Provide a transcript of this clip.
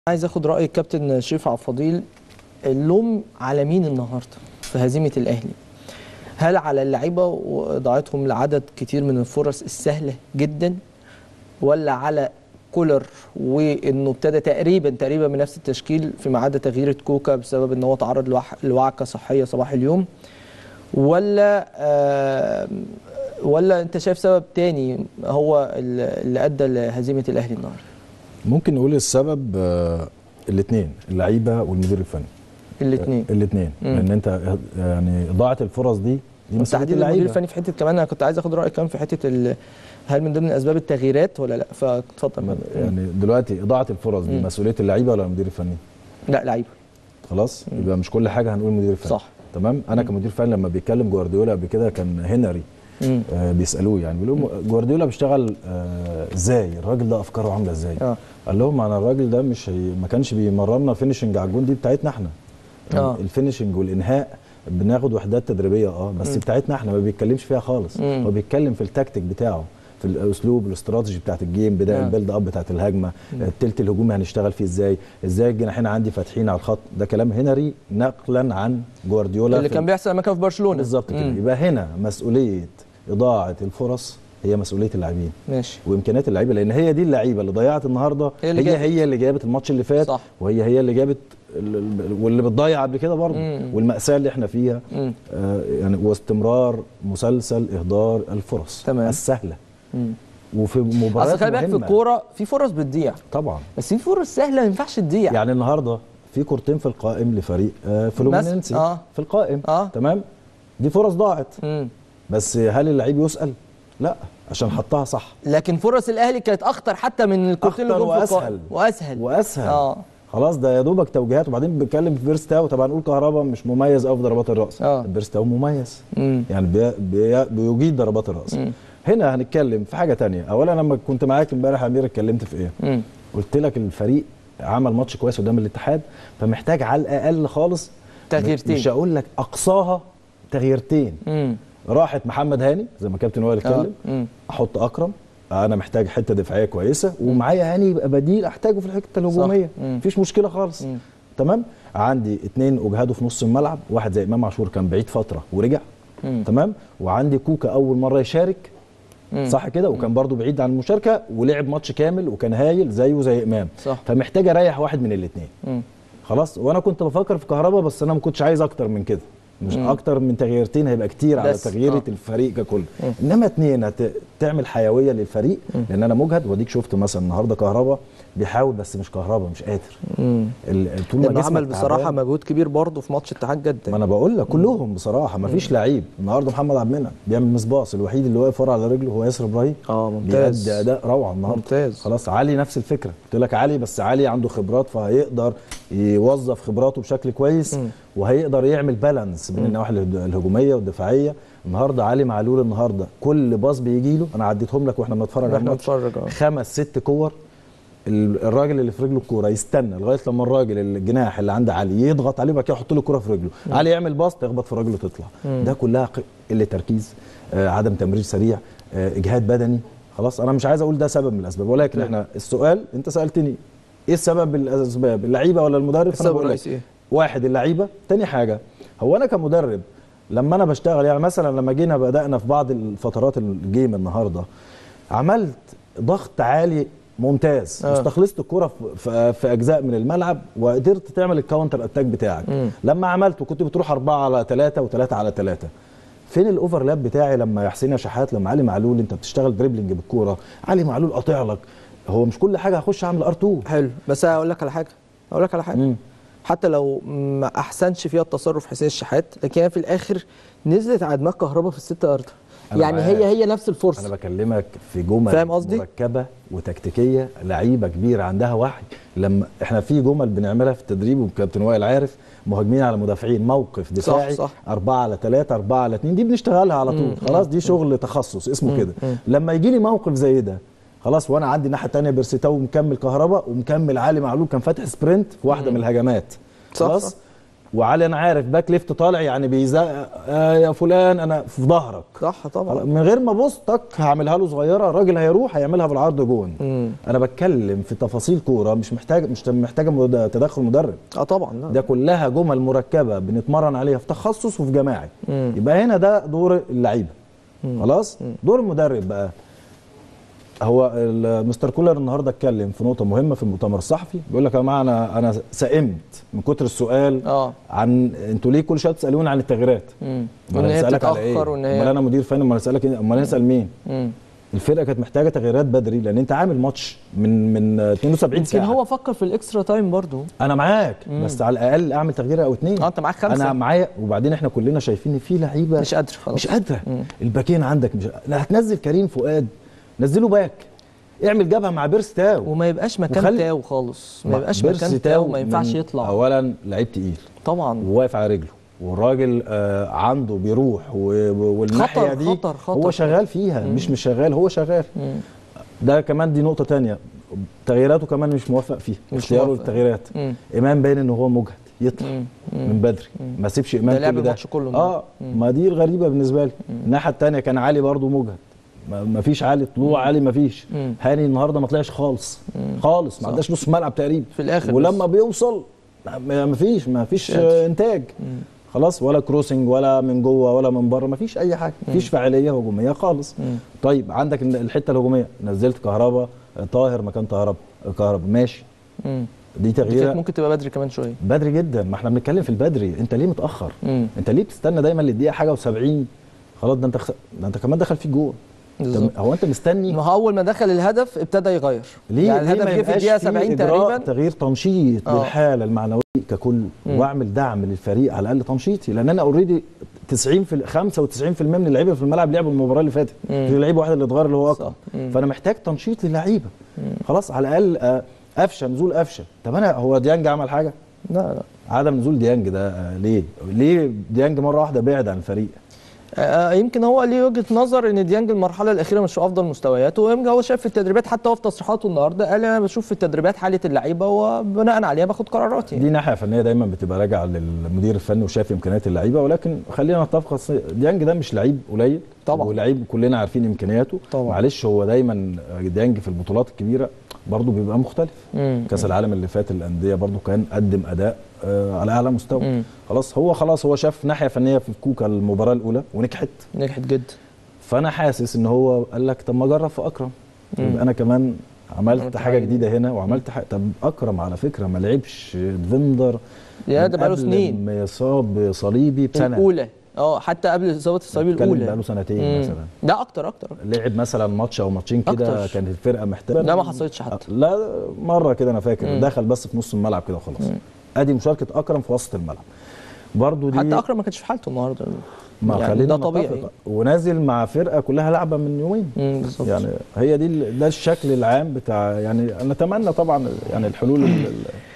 عايز اخد راي الكابتن شريف عبد الفضيل اللوم على مين النهارده في هزيمه الاهلي هل على اللعيبه واضاعتهم لعدد كتير من الفرص السهله جدا ولا على كولر وانه ابتدى تقريبا تقريبا بنفس التشكيل فيما عدا تغيير كوكا بسبب ان هو تعرض لوح- لوعكه صحيه صباح اليوم ولا آه ولا انت شايف سبب تاني هو اللي ادى لهزيمه الاهلي النهارده ممكن نقول السبب الاثنين اللعيبه والمدير الفني الاثنين الاثنين مم. لان انت يعني ضاعه الفرص دي دي مسؤوليه تحديد المدير اللعيبه الفني في حته كمان انا كنت عايز اخد رايك كمان في حته ال... هل من ضمن اسباب التغييرات ولا لا فاتفضل يعني دلوقتي اضاعه الفرص دي مم. مسؤوليه اللعيبه ولا المدير الفني لا لعيبه خلاص يبقى مش كل حاجه هنقول المدير الفني صح. تمام انا كمدير فني لما بيتكلم جوارديولا قبل كده كان هنري مم. آه بيسالوه يعني بيقولوا له جوارديولا بيشتغل آه ازاي الراجل ده افكاره عامله ازاي اه قال لهم انا الراجل ده مش هي ما كانش بيمرنا فينشنج على الجون دي بتاعتنا احنا آه. الفينشنج والانهاء بناخد وحدات تدريبيه اه بس بتاعتنا احنا ما بيتكلمش فيها خالص مم. هو بيتكلم في التكتيك بتاعه في الاسلوب الاستراتيجي بتاعت الجيم بدايه آه. البيلد اب بتاعت الهجمه التلت الهجومي هنشتغل فيه ازاي ازاي الجناحين عندي فاتحين على الخط ده كلام هنري نقلا عن جوارديولا اللي في كان بيحصل لما كان في برشلونه بالظبط كده مم. يبقى هنا مسؤوليه اضاعه الفرص هي مسؤوليه اللاعبين ماشي وامكانيات اللعيبه لان هي دي اللعيبه اللي ضيعت النهارده هي اللي هي جابت. هي اللي جابت الماتش اللي فات صح. وهي هي اللي جابت ال- ال- واللي بتضيع قبل كده برضه مم. والمأساة اللي احنا فيها مم. آه يعني واستمرار مسلسل اهدار الفرص تمام. السهله مم. وفي مباريات اصل خلي بالك في مهمة. الكوره في فرص بتضيع طبعا بس في فرص سهله ما ينفعش تضيع يعني النهارده في كورتين في القائم لفريق آه فلومينينسي آه. في القائم آه. تمام دي فرص ضاعت مم. بس هل اللعيب يسأل لا عشان حطها صح لكن فرص الاهلي كانت اخطر حتى من الكورتين اللي أخطر جم في القائم. وأسهل. واسهل واسهل اه خلاص ده يا دوبك توجيهات وبعدين بنتكلم في بيرست تاو طبعا نقول كهربا مش مميز قوي في ضربات الراس آه. بيرست تاو مميز مم. يعني بي بي بيجيد ضربات الراس هنا هنتكلم في حاجه تانية اولا لما كنت معاك امبارح يا امير اتكلمت في ايه مم. قلت لك الفريق عمل ماتش كويس قدام الاتحاد فمحتاج على الاقل خالص تغييرتين. مش هقول لك اقصاها تغييرتين مم. راحت محمد هاني زي ما كابتن وائل آه. اتكلم مم. احط اكرم انا محتاج حته دفاعيه كويسه ومعايا هاني يبقى بديل احتاجه في الحته الهجوميه مم. مفيش مشكله خالص مم. تمام عندي اتنين اجهدوا في نص الملعب واحد زي امام عاشور كان بعيد فتره ورجع مم. تمام وعندي كوكا اول مره يشارك مم. صح كده وكان برضو بعيد عن المشاركه ولعب ماتش كامل وكان هايل زيه زي امام صح. فمحتاج اريح واحد من الاثنين مم. خلاص وانا كنت بفكر في كهربا بس انا ما كنتش عايز اكتر من كده مش مم. اكتر من تغييرتين هيبقى كتير على بس، تغييره آه. الفريق ككل مم. انما اتنين هت... تعمل حيويه للفريق لان انا مجهد واديك شفت مثلا النهارده كهربا بيحاول بس مش كهربا مش قادر مم. ال- طول ما لانه جسمك عمل بصراحه تعبان- مجهود كبير برضه في ماتش اتحاد جده ما انا بقول لك كلهم بصراحه ما فيش لعيب النهارده محمد عبد المنعم بيعمل مسباص الوحيد اللي واقف ورا على رجله هو ياسر ابراهيم اه ممتاز بيأدي اداء روعه النهارده ممتاز. خلاص علي نفس الفكره قلت لك علي بس علي عنده خبرات فهيقدر يوظف خبراته بشكل كويس مم. وهيقدر يعمل بالانس بين النواحي اله- الهجوميه والدفاعيه النهارده علي معلول النهارده كل باص بيجي له انا عديتهم لك واحنا بنتفرج على واحنا الماتش بنتفرج اه خمس ست كور ال- الراجل اللي في رجله الكوره يستنى لغايه لما الراجل الجناح اللي عند علي يضغط عليه وبعد كده يحط له الكوره في رجله علي يعمل باص تخبط في رجله تطلع ده كلها ق- قله تركيز آه عدم تمرير سريع آه اجهاد بدني خلاص انا مش عايز اقول ده سبب من الاسباب ولكن لا. احنا السؤال انت سالتني ايه السبب من الاسباب اللعيبه ولا المدرب فأنا السبب بقول لك الرئيسي ايه؟ واحد اللعيبه تاني حاجه هو انا كمدرب لما انا بشتغل يعني مثلا لما جينا بدانا في بعض الفترات الجيم النهارده عملت ضغط عالي ممتاز آه. آه. واستخلصت الكره في, في, في اجزاء من الملعب وقدرت تعمل الكاونتر اتاك بتاعك مم. لما عملت وكنت بتروح أربعة على ثلاثة وثلاثة على ثلاثة فين الاوفرلاب بتاعي لما يا حسين يا شحات لما علي معلول انت بتشتغل دريبلينج بالكوره علي معلول قاطع لك هو مش كل حاجه هخش اعمل ار 2 حلو بس هقول لك على حاجه هقول لك على حاجه مم. حتى لو ما احسنش فيها التصرف حسين الشحات لكن هي في الاخر نزلت على دماغ كهربا في الست ارض أنا يعني هي معاك. هي نفس انا الفرصه بكلمك في جمل فاهم قصدي؟ مركبه وتكتيكيه لعيبه كبيره عندها وحي لما احنا في جمل بنعملها في التدريب والكابتن وائل عارف مهاجمين على مدافعين موقف دفاعي صح. أربعة على ثلاثة أربعة على اثنين دي بنشتغلها على طول خلاص دي شغل تخصص اسمه كده لما يجي لي موقف زي ده خلاص وانا عندي الناحيه الثانيه بيرسيتاو مكمل كهرباء ومكمل علي معلول كان فاتح سبرنت في واحده من الهجمات صح، خلاص صح. وعلي انا عارف باك ليفت طالع يعني بيزق آه يا فلان انا في ظهرك صح طبعا من غير ما ابص تك هعملها له صغيره الراجل هيروح هيعملها بالعرض جون مم. انا بتكلم في تفاصيل كوره مش محتاج مش محتاجه مد- تدخل مدرب اه طبعا لا. ده كلها جمل مركبه بنتمرن عليها في تخصص وفي جماعي مم. يبقى هنا ده دور اللعيبه خلاص دور المدرب بقى هو ال- مستر كولر النهارده اتكلم في نقطه مهمه في المؤتمر الصحفي بيقول لك يا جماعه انا انا سئمت من كتر السؤال اه عن انتوا ليه كل شويه تسالوني عن التغييرات مم. امال وان هي هنسالك على بتتاخر ايه وان امال هي انا مدير فني امال اسالك إيه؟ امال نسال مين مم. الفرقه كانت محتاجه تغييرات بدري لان انت عامل ماتش من من 72 يمكن ساعه هو فكر في الاكسترا تايم برضو انا معاك بس على الاقل اعمل تغييره او اتنين اه انت معاك خمسه انا معايا وبعدين احنا كلنا شايفين ان في لعيبه مش قادر خلاص مش قادره الباكين عندك مش لا هتنزل كريم فؤاد نزله باك اعمل جبهه مع بيرس تاو وما يبقاش مكان وخلي- تاو خالص ما يبقاش بيرس مكان تاو ما ينفعش من- يطلع اولا لعيب تقيل طبعا وواقف على رجله والراجل آه عنده بيروح و- و- والناحيه خطر- دي خطر- خطر. هو شغال فيها مش مش شغال هو شغال مم. ده كمان دي نقطه تانية تغييراته كمان مش موافق فيها مش اختياره موافق. للتغييرات مم. امام باين ان هو مجهد يطلع مم. من بدري ما سيبش امام ده لعب كل ده الماتش كله اه ما دي الغريبه بالنسبه لي الناحيه الثانيه كان علي برضو مجهد ما- ما فيش علي طلوع علي ما فيش مم. هاني النهارده ما طلعش خالص خالص ما عندهاش نص ملعب تقريبا في الآخر ولما بيوصل ما- ما فيش ما فيش قادر. آه، انتاج خلاص ولا كروسنج ولا من جوه ولا من بره ما فيش اي حاجه ما فيش فاعليه هجوميه خالص طيب عندك الحته الهجوميه نزلت كهربا آه، طاهر مكان كهربا كهربا ماشي مم. دي دي كانت تغييره ممكن تبقى بدري كمان شويه بدري جدا ما احنا بنتكلم في البدري انت ليه متاخر مم. انت ليه بتستنى دايما للدقيقه حاجه و70 خلاص ده انت خس... ده انت كمان دخل فيك جول بالظبط. طب هو انت مستني ما هو اول ما دخل الهدف ابتدى يغير ليه يعني ليه الهدف ما جه في يبقاش الدقيقه في 70 إجراء تقريبا تغيير تنشيط اه. للحاله المعنويه ككل واعمل دعم للفريق على الاقل تنشيطي لان انا اوريدي 90 في 95% من اللعيبه في الملعب لعبوا المباراه اللي فاتت مم. في لعيب واحد اللي اتغير اللي هو صح. اكتر مم. فانا محتاج تنشيط للعيبه خلاص على الاقل آه، قفشه نزول قفشه طب انا هو ديانج عمل حاجه لا لا عدم نزول ديانج ده آه، ليه ليه ديانج مره واحده بعد عن الفريق آه، يمكن هو ليه وجهه نظر ان ديانج المرحله الاخيره مش في افضل مستوياته ويمكن هو شايف في التدريبات حتى هو في تصريحاته النهارده قال انا بشوف في التدريبات حاله اللعيبه وبناء عليها باخد قراراتي دي ناحيه فنيه دايما بتبقى راجعه للمدير الفني وشايف امكانيات اللعيبه ولكن خلينا نتفق أصل ديانج ده مش لعيب قليل طبعا. ولعيب كلنا عارفين امكانياته طبعا. معلش هو دايما ديانج في البطولات الكبيره برضه بيبقى مختلف مم. كاس العالم اللي فات الانديه برضه كان قدم اداء آه على اعلى مستوى مم. خلاص هو خلاص هو شاف ناحيه فنيه في كوكا المباراه الاولى ونجحت نجحت جدا فانا حاسس ان هو قال لك طب ما اجرب في اكرم يبقى انا كمان عملت عملت حاجه حاجة جديده هنا وعملت حاجه طب اكرم على فكره ما لعبش ديفندر يا من ده بقاله قبل سنين ما يصاب صليبي بسنه الاولى اه حتى قبل اصابه الصليب بتكلم الاولى بقاله سنتين مم. مثلا لا اكتر اكتر لعب مثلا ماتش او ماتشين كده أكتر. كانت الفرقه محتاجه لا ما حصلتش حتى لا مره كده انا فاكر مم. دخل بس في نص الملعب كده وخلاص ادي مشاركه اكرم في وسط الملعب برضو دي حتى اكرم ما كانش في حالته النهارده ما يعني خلينا ده نتفق. طبيعي ونازل مع فرقه كلها لعبه من يومين مم، بالظبط يعني هي دي ال- ده الشكل العام بتاع يعني نتمنى طبعا يعني الحلول ال- ال-